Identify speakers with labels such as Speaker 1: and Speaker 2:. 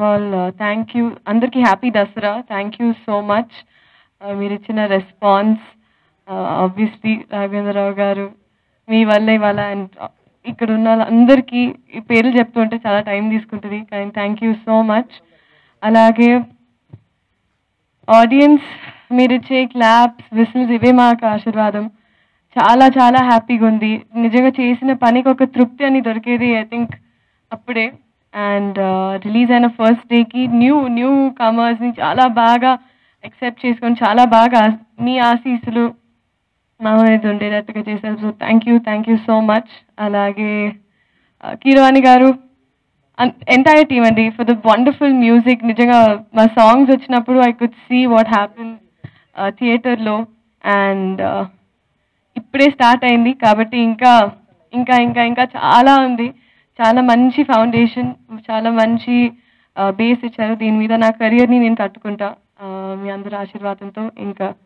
Speaker 1: all thank you అందరికీ happy Dasara thank you so much మీరు ఇచ్చిన రెస్పాన్స్ ఆబ్వియస్లీ రాఘవేంద్రరావు గారు మీ వల్ల ఇవాళ అండ్ ఇక్కడ ఉన్న అందరికీ ఈ పేర్లు చెప్తుంటే చాలా టైం తీసుకుంటుంది కానీ థ్యాంక్ యూ సో మచ్ అలాగే ఆడియన్స్ మీరు ఇచ్చే క్లాప్స్ విసిల్స్ ఇవే మాకు ఆశీర్వాదం చాలా చాలా హ్యాపీగా ఉంది నిజంగా చేసిన పనికి ఒక తృప్తి అని దొరికేది ఐ థింక్ అప్పుడే అండ్ రిలీజ్ అయిన ఫస్ట్ డేకి న్యూ న్యూ కమర్స్ని చాలా బాగా యాక్సెప్ట్ చేసుకొని చాలా బాగా మీ ఆశీస్సులు మా మీద ఉండేటట్టుగా చేశారు so thank you thank you so much అలాగే కీరవాణి గారు ఎంటైర్ టీమ్ అండి ఫర్ ద వండర్ఫుల్ మ్యూజిక్ నిజంగా మా సాంగ్స్ వచ్చినప్పుడు I could see what happen థియేటర్లో అండ్ ఇప్పుడే స్టార్ట్ అయింది కాబట్టి ఇంకా ఇంకా ఇంకా ఇంకా చాలా ఉంది చాలా మంచి ఫౌండేషన్ చాలా మంచి బేస్ ఇచ్చారు దీని మీద నా కెరియర్ని నేను కట్టుకుంటా ఆ, మీ అందరి ఆశీర్వాదంతో ఇంకా